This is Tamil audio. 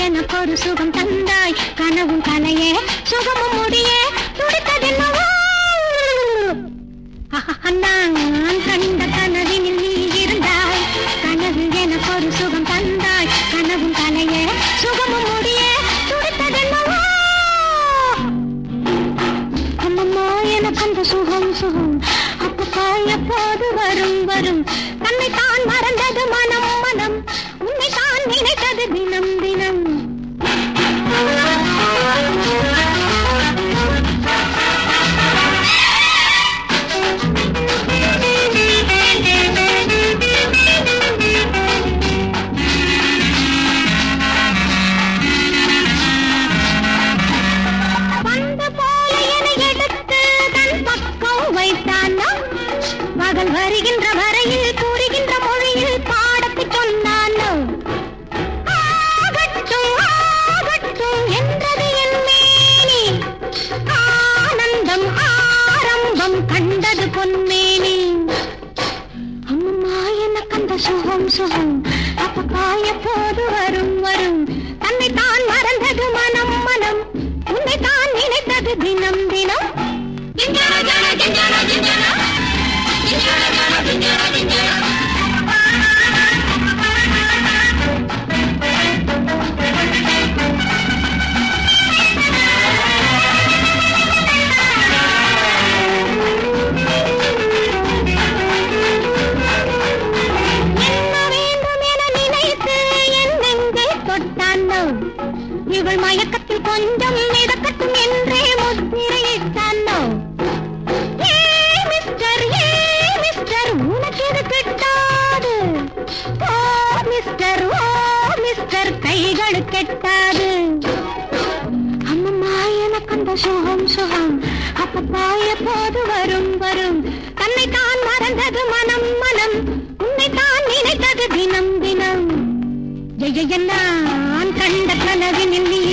எனக்கு ஒரு சுகம் தந்தாய் கனவும் கலையே சுகமும் முடியே துடித்ததென்னவோ ஆஹா, நான் கண்ட கனவினில் நீ இருந்தாய் கனவில் எனக்கு ஒரு சுகம் தந்தாய் கனவும் கலையே சுகமும் முடியே துடித்ததென்னவோ அம்மம்மா எனக்கு அந்த சுகம் சுகம் அப்பப்பா எப்போது வரும் வரும் தன்னை தான் மறந்தது மனம் மனம் உன்னை தான் நினைத்தது தினம் தினம் பந்து போல என்னை எடுத்து தன் பக்கம் வைத்தானோ மகள் வருகின்ற வரையில் கூறுகின்ற மொழியில் பாடத்தை சொன்னானோ ஆகட்டும் ஆகட்டும் என்றது என் மேனி ஆனந்தம் ஆரம்பம் கண்டது பொன்மேனி அம்மா எனக்கு அந்த சுகம் சுகம் அப்பப்பா எப்போது வரும் வரும் தன்னை தான் மறந்தது மனம் மனம் உன்னை தான் நினைத்தது தினம் தினம் ஜிஞ்சர ஜன ஜிஞ்சர ஜிஞ்சர. ஜிஞ்சர ஜன ஜிஞ்சர ஜிஞ்சர. என்ன வேண்டும் என நினைத்து என் நெஞ்சை தொட்டானோ இவள் மயக்கத்தில் கொஞ்சம் மிதக்கட்டும் என்றே முத்திரையிட்டானோ ஏ மிஸ்டர் ஏ மிஸ்டர் உனக்கு இது கிட்டாது ஓ மிஸ்டர் ஓ மிஸ்டர் கைகள் கெட்டாது அம்மம்மா எனக்கு அந்த சுகம் சுகம் அப்பப்பா எப்போது வரும் வரும் தன்னை தான் மறந்தது மனம் மனம் உன்னை தான் நினைத்தது தினம் தினம் ஜெய நான் கண்ட கனவினில் நீ